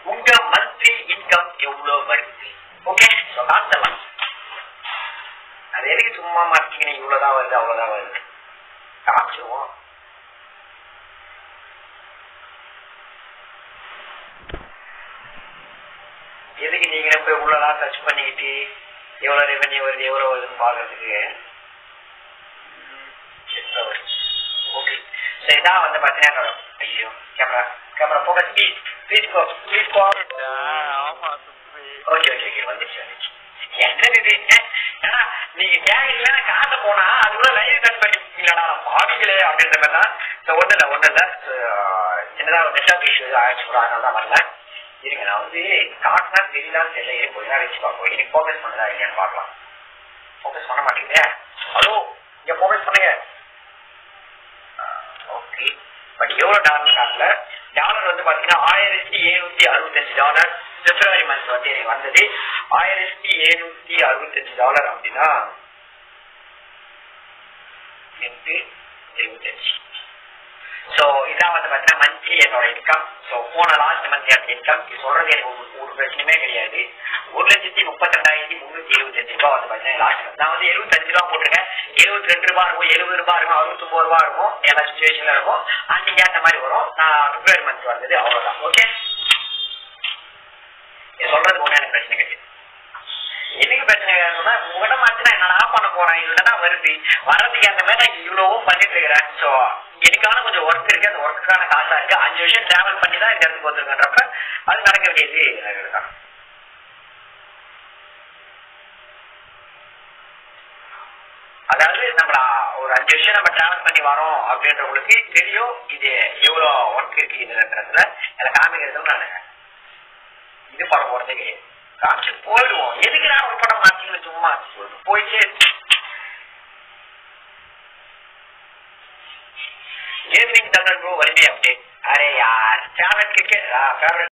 உங்க monthly income எவ்வளவு வருது ஓகே காட்டலாம் அது எதுக்கு சும்மா மாட்டிக்கினே இவ்வளவுதான் வருது அவ்வளவுதான் வருது காமிச்சிருவோம் எதுக்கு நீங்களே போய் உள்ளதான் சர்ச் பண்ணிக்கிட்டு எவ்வளவு ரெவன்யூ வருது எவ்வளவு வருதுன்னு பாக்குறதுக்கு ஓகே ஸோ இதான் வந்து பார்த்தீங்கன்னா என்னோட ஐயோ camera camera focus please please go please go ஆமா சுப்பி ஓகே ஓகே ஓகே வந்துச்சு வந்துச்சு என்னது இது ஏன்னா நீங்க கேட்கல காட்ட போனா அதுக்குள்ள லைவ் கட் பண்ணிருக்கீங்களா பாவிங்களே அப்படின்ற மாதிரி தான் ஸோ ஒன்றும் இல்லை ஒன்றும் இல்லை சின்னதாக ஒரு நெட்ஒர்க் இஷ்யூ ஆயிடுச்சு கூட அதனால தான் வரல இருங்க நான் வந்து காட்டினா தெரியலான்னு தெரியல இருக்கு கொஞ்ச நேரம் வச்சு பார்ப்போம் இன்னைக்கு ஃபோக்கஸ் பண்ணுதா இல்லையான்னு பார்க்கலாம் ஃபோக்கஸ் பண்ண மாட்டேங்குதே ஹலோ இங்க ஃபோக்கஸ் பண்ணுங்க ஓகே பட் எவ்வளவு டாலர் காட்டல டாலர் வந்து பாத்தீங்கன்னா ஆயிரத்தி எழுநூத்தி அறுபத்தஞ்சு டாலர் பிப்ரவரி மந்த் வந்து எனக்கு வந்தது ஆயிரத்தி எழுநூத்தி அறுபத்தஞ்சு டாலர் அப்படின்னா எட்டு எழுபத்தஞ்சு ஸோ இதான் வந்து பார்த்தீங்கன்னா மந்த்லி என்னோட இன்கம் ஸோ போன லாஸ்ட் மந்த் எனக்கு இன்கம் இது சொல்றது எனக்கு ஒரு ஒரு பிரச்சனையுமே கிடையாது ஒரு லட்சத்தி முப்பத்தி ரெண்டாயிரத்தி முந்நூத்தி எழுபத்தஞ்சு ரூபாய் வந்து பார்த்தீங்கன்னா லாஸ்ட் மந்த் நான் வந்து எழுபத்தஞ்சு ரூபா போட்டிருக்கேன் எழுபத்தி ரெண்டு ரூபா இருக்கும் எழுபது ரூபா இருக்கும் அறுபத்தொம்பது ரூபா இருக்கும் எல்லா சுச்சுவேஷன்ல இருக்கும் அன்னைக்கு ஏற்ற மாதிரி வரும் நான் பிப்ரவரி மந்த் வந்தது அவ்வளவுதான் ஓகே இது சொல்றது ஒன்றும் எனக்கு பிரச்சனை கிடையாது எதுக்கு பிரச்சனை கிடையாதுன்னா உங்கள்கிட்ட மாத்தினா என்னடா பண்ண போறேன் இல்லைன்னா வருது வர்றதுக்கு அந்த மாதிரி நான் இவ்வளவும் பண்ணிட்டு இருக்கிறேன் ஸோ எனக்கான கொஞ்சம் ஒர்க் இருக்கு அந்த ஒர்க்குக்கான காசா இருக்கு அஞ்சு வருஷம் டிராவல் பண்ணி தான் இந்த இடத்துக்கு வந்திருக்கன்றப்ப அது நடக்க வேண்டியது தான் அதாவது நம்ம ஒரு அஞ்சு வருஷம் நம்ம டிராவல் பண்ணி வரோம் அப்படின்றவங்களுக்கு தெரியும் இது எவ்வளோ ஒர்க் இருக்கு இதுன்றதுல எனக்கு காமிக்கிறது நான் இது பண்ண போறதே கிடையாது காமிச்சு போயிடுவோம் எதுக்கு நான் ஒரு படம் மாற்றிக்கணும் சும்மா போயிட்டு gaming Tamil bro Valimai update அரே யார் ஃபேவரட் கிரிக்கெட் ஃபேவரட்